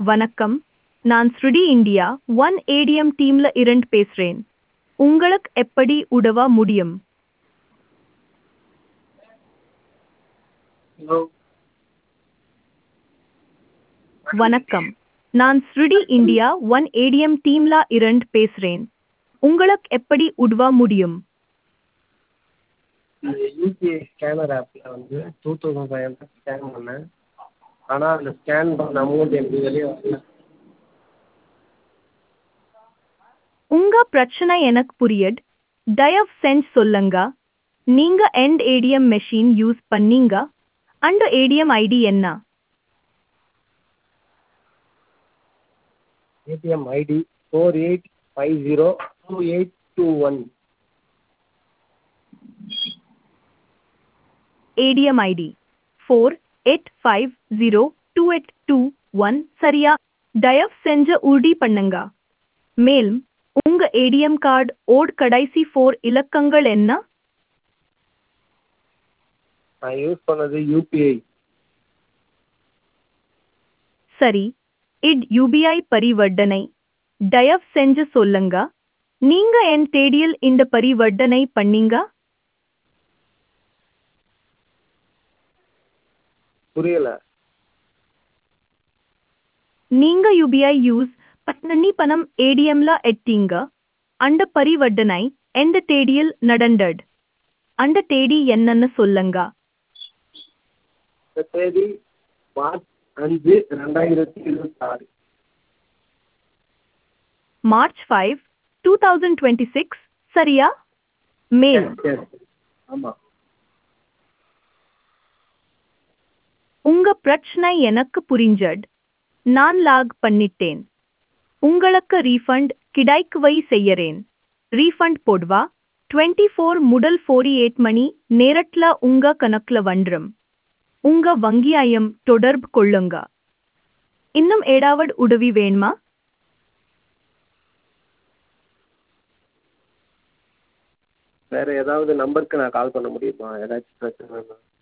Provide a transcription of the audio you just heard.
வணக்கம் நான் ஸ்ருடி இந்தியா ஒன் ஏடிஎம் டீம்ல இருந்து பேசுறேன் உங்களுக்கு எப்படி உதவ முடியும் ஹலோ வணக்கம் நான் ஸ்ருடி இந்தியா ஒன் ஏடிஎம் டீம்ல இருந்து பேசுறேன் உங்களுக்கு எப்படி உதவ முடியும் இந்த யூபிஐ ஸ்கேனர் ஆப்பில் வந்து two thousand five hundred scan பண்ணேன் ஆனால் அதில் ஸ்கேன் பண்ண அமௌண்ட் எனக்கு வெளியே வரல உங்க பிரச்சனை எனக்கு புரியுது தயவு செஞ்சு சொல்லுங்க நீங்க எண்ட் ஏடிஎம் மெஷின் யூஸ் பண்ணீங்க அந்த ஏடிஎம் ஐடி என்ன ATM ID four eight five zero two eight two one ATM ID four eight five zero two eight two one சரியா தயவு செஞ்சு உறுதி பண்ணுங்க மேலும் உங்க ஏடிஎம் கார்டு ஓட் கடைசி ஃபோர் இலக்கங்கள் என்ன நான் யூஸ் பண்ணது யூபிஐ சரி இட் யூபிஐ பரிவர்த்தனை தயவு செஞ்சு சொல்லுங்க நீங்க என் தேதியில் இந்த பரிவர்த்தனை பண்ணீங்க புரியல நீங்க யூபிஐ யூஸ் பண்ணி பணம் ஏடிஎம்ல எட்டீங்க அந்த பரிவர்த்தனை எந்த தேதியில் நடந்தது அந்த தேதி என்னன்னு சொல்லுங்க இந்த தேதி மார்ச் அஞ்சு ரெண்டாயிரத்தி இருபத்தாறு March five two thousand twenty six சரியா மேலும் சரி ஆமாம் உங்க பிரச்சனை எனக்கு புரிஞ்சது நான் லாக் பண்ணிட்டேன் உங்களுக்கு ரீஃபண்ட் கிடைக்கவை செய்யறேன் ரீஃபண்ட் போடுவா டுவெண்ட்டி ஃபோர் முதல் ஃபோர்டி எயிட் மணி நேரத்துல உங்க கணக்குல வந்துரும் உங்க வங்கியாயம் தொடர்பு கொள்ளுங்க இன்னும் ஏதாவது உதவி வேணுமா வேறு ஏதாவது நம்பருக்கு நான் கால் பண்ண முடியுமா ஏதாச்சும் பிரச்சனைனா